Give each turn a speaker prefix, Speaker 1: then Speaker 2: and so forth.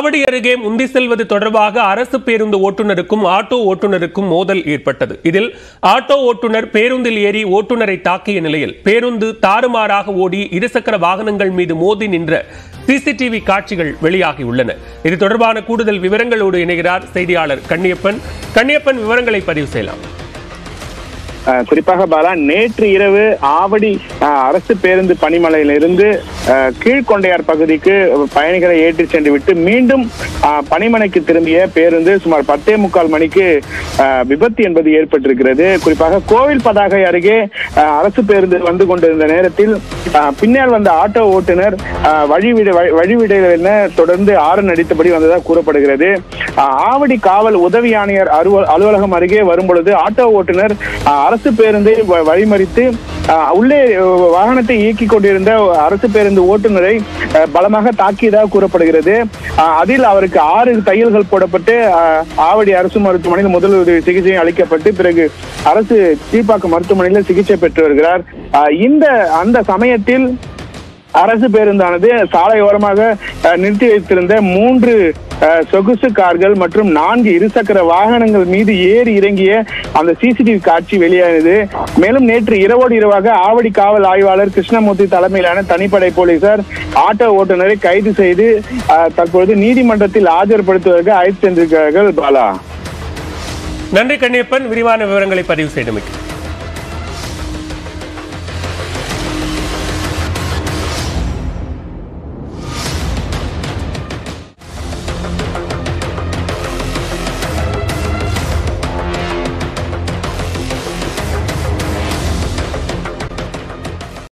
Speaker 1: ஆவடி அருகே முந்தி செல்வது தொடர்பாக அரசு பேருந்து ஓட்டுநருக்கும் ஆட்டோ ஓட்டுநருக்கும் மோதல் ஏற்பட்டது இதில் ஆட்டோ ஓட்டுநர் பேருந்தில் ஏறி ஓட்டுநரை தாக்கிய நிலையில் பேருந்து தாறுமாறாக ஓடி இருசக்கர வாகனங்கள் மீது மோதி நின்ற சிசிடிவி காட்சிகள் வெளியாகியுள்ளன இது தொடர்பான கூடுதல் விவரங்களோடு இணைகிறார் செய்தியாளர் கண்ணியப்பன் கண்ணியப்பன் விவரங்களை பதிவு செய்யலாம்
Speaker 2: அஹ் குறிப்பாக பாலா நேற்று இரவு ஆவடி அஹ், அரசு பேருந்து பணிமனையிலிருந்து அஹ், கீழ்கொண்டையார் பகுதிக்கு பயணிகளை ஏற்றி சென்று விட்டு மீண்டும் அஹ், பணிமனைக்கு திரும்பிய பேருந்து சுமார் பத்தே முக்கால் மணிக்கு அஹ், விபத்து என்பது ஏற்பட்டிருக்கிறது குறிப்பாக கோவில் பதாகை அருகே அஹ், அரசு பேருந்து வந்து கொண்டிருந்த நேரத்தில் அஹ், பின்னால் வந்த ஆட்டோ ஓட்டுநர் அஹ், வழிவிட வழி- வழிவிட என தொடர்ந்து ஆரன் அடித்தபடி வந்ததாக கூறப்படுகிறது அஹ், ஆவடி காவல் உதவி ஆணையர் அலுவ- அலுவலகம் அருகே வரும்பொழுது ஆட்டோ ஓட்டுநர் அஹ், அரசு பேருந்தை வ- வழிமறித்து அஹ், உள்ளே அஹ், வாகனத்தை இயக்கிக் கொண்டிருந்த அரசு பேருந்து ஓட்டுநரை அஹ், பலமாக தாக்கியதாக கூறப்படுகிறது அஹ், அதில் அவருக்கு ஆறு தையல்கள் போடப்பட்டு அஹ், ஆவடி அரசு மருத்துவமனையில் முதலுதவி சிகிச்சை அளிக்கப்பட்டு பிறகு அரசு கீழ்ப்பாக்கம் மருத்துவமனையில் சிகிச்சை பெற்று வருகிறார் அஹ், இந்த அந்த சமயத்தில் அரசு பேருந்தானது சாலையோரமாக அஹ், நிறுத்தி வைத்திருந்த மூன்று அஹ், சொகுசு கார்கள் மற்றும் நான்கு இருசக்கர வாகனங்கள் மீது ஏறி இறங்கிய அந்த சிசிடிவி காட்சி வெளியானது மேலும் நேற்று இரவோடு இரவாக ஆவடி காவல் ஆய்வாளர் கிருஷ்ணமூர்த்தி தலைமையிலான தனிப்படை போலீசார் ஆட்டோ ஓட்டுநரை கைது செய்து அஹ், தற்பொழுது நீதிமன்றத்தில் ஆஜர்படுத்துவதற்கு அழைத்து சென்றிருக்கிறார்கள் பாலா
Speaker 1: நன்றி கண்ணியப்பன் விரிவான விவரங்களை பதிவு செய்தமைக்கு